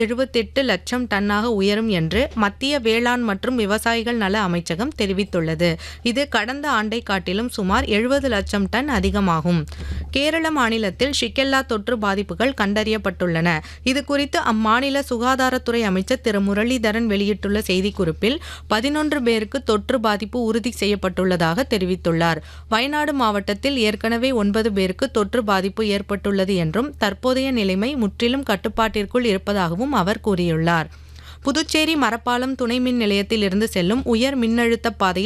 எழுபத்தெட்டு லட்சம் டன்னாக உயரும் என்று மத்திய வேளாண் மற்றும் விவசாயிகள் நல அமைச்சகம் தெரிவித்துள்ளது இது கடந்த ஆண்டை காட்டிலும் சுமார் எழுபது லட்சம் டன் அதிகமாகும் கேரள மாநிலத்தில் ஷிகெல்லா தொற்று பாதிப்புகள் கண்டறியப்பட்டுள்ளன இது குறித்து அம்மாநில சுகாதாரத்துறை அமைச்சர் திரு முரளிதரன் வெளியிட்டுள்ள செய்திக்குறிப்பில் பதினொன்று பேருக்கு தொற்று பாதிப்பு உறுதி செய்யப்பட்டுள்ளதாக தெரிவித்துள்ளார் வயநாடு மாவட்டத்தில் ஏற்கனவே ஒன்பது பேருக்கு தொற்று பாதிப்பு ஏற்பட்டுள்ளது என்றும் தற்போதைய நிலைமை முற்றிலும் கட்டுப்பாட்டிற்குள் இருப்பதாகவும் அவர் கூறியுள்ளார் புதுச்சேரி மரப்பாலம் துணை மின் நிலையத்தில் இருந்து செல்லும் உயர் மின்னழுத்த பாதையில்